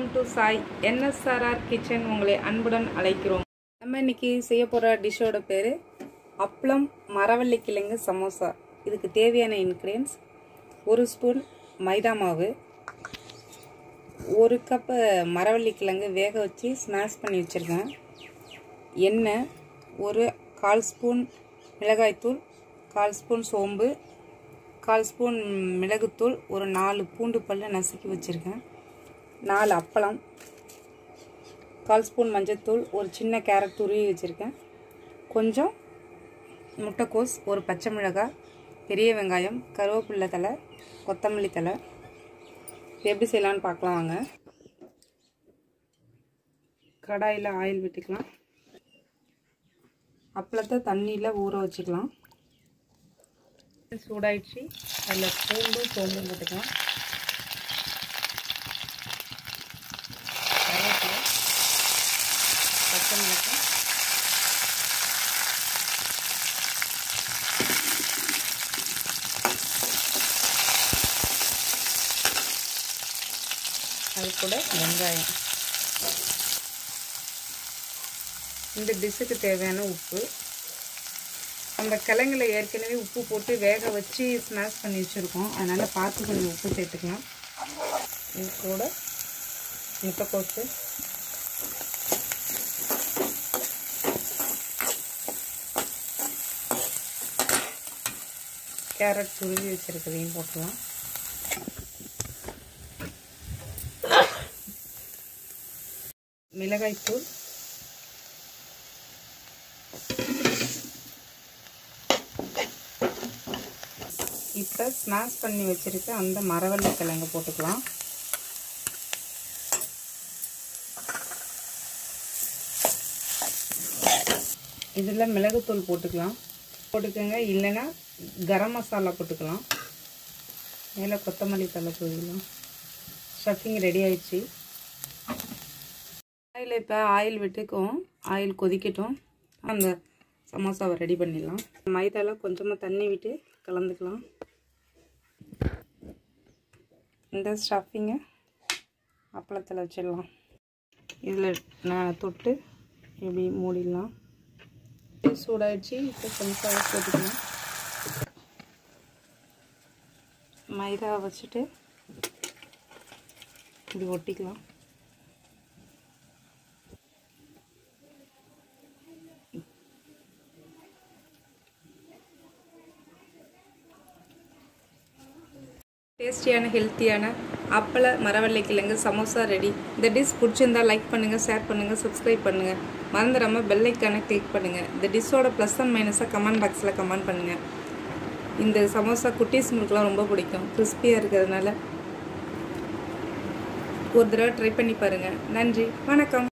to Sai NSRR kitchen உங்களை அன்புடன் அழைக்கிறோம் நம்ம இன்னைக்கு செய்ய போகிற டிஷ்ஷோட பேர் அப்பளம் மரவள்ளி கிழங்கு சமோசா இதுக்கு தேவையான இன்க்ரீடியன்ஸ் ஒரு ஸ்பூன் மைதா மாவு ஒரு கப்பு மரவள்ளி கிழங்கு வேக வச்சு ஸ்மாஷ் பண்ணி வச்சுருக்கேன் எண்ணெய் ஒரு கால் ஸ்பூன் மிளகாய்த்தூள் கால் ஸ்பூன் சோம்பு கால் ஸ்பூன் மிளகுத்தூள் ஒரு நாலு பூண்டு பல்லு நசுக்கி வச்சுருக்கேன் நாலு அப்பளம் கால் ஸ்பூன் மஞ்சத்தூள் ஒரு சின்ன கேரட் துருவி வச்சுருக்கேன் கொஞ்சம் முட்டைக்கோஸ் ஒரு பச்சை மிளகாய் பெரிய வெங்காயம் கருவேப்பில்லை தலை கொத்தமல்லி தலை இது எப்படி செய்யலான்னு பார்க்கலாம் வாங்க கடாயில் ஆயில் விட்டுக்கலாம் அப்பளத்தை தண்ணியில் ஊற வச்சுக்கலாம் சூடாயிடுச்சு அதில் பூண்டும் சோம்பும் போட்டுக்கலாம் கருவேப்பிலை பச்சை மிளகாய் அது கூட வெங்காயம் இந்த டிஷ்ஷுக்கு தேவையான உப்பு அந்த கிழங்குல ஏற்கனவே உப்பு போட்டு வேக வச்சு ஸ்மாஷ் பண்ணி வச்சுருக்கோம் அதனால் பார்த்து கொஞ்சம் உப்பு சேர்த்துக்கலாம் இது கூட முட்டைக்கோசு கேரட் துருவி வச்சுருக்கிறதையும் போட்டுக்கலாம் மிளகாய்த்தூள் இப்போ ஸ்மாஷ் பண்ணி வச்சுருக்க அந்த மரவள்ளி கிழங்கு போட்டுக்கலாம் இதில் மிளகுத்தூள் போட்டுக்கலாம் போட்டுக்கோங்க இல்லைன்னா கரம் மசாலா போட்டுக்கலாம் மேலே கொத்தமல்லி தலை தூவிக்கலாம் ஸ்டஃபிங் ரெடி ஆயிடுச்சு ஆயில் இப்போ ஆயில் விட்டுக்கும் ஆயில் கொதிக்கட்டும் அந்த சமோசாவை ரெடி பண்ணிடலாம் மைதாவில் கொஞ்சமாக தண்ணி விட்டு கலந்துக்கலாம் இந்த ஸ்டஃபிங்கை அப்பளத்தில் வச்சிடலாம் இதில் நான் தொட்டு இப்படி மூடிடலாம் சூடாயிடுச்சு இப்போ சமோசாவை போட்டுக்கலாம் மைதா வச்சுட்டு இப்படி ஒட்டிக்கலாம் டேஸ்டியான ஹெல்த்தியான அப்பள மரவள்ளி கிழங்கு சமோசா ரெடி இந்த டிஷ் பிடிச்சிருந்தா லைக் பண்ணுங்கள் ஷேர் பண்ணுங்கள் சப்ஸ்கிரைப் பண்ணுங்கள் மறந்துடாமல் பெல்லைக்கான கிளிக் பண்ணுங்கள் இந்த டிஷ்ஷோட ப்ளஸ் அண்ட் மைனஸாக கமெண்ட் பாக்ஸில் கமெண்ட் பண்ணுங்கள் இந்த சமோசா குட்டீஸ்ங்களுக்குலாம் ரொம்ப பிடிக்கும் கிறிஸ்பியாக இருக்கிறதுனால ஒரு தடவை ட்ரை பண்ணி பாருங்கள் நன்றி வணக்கம்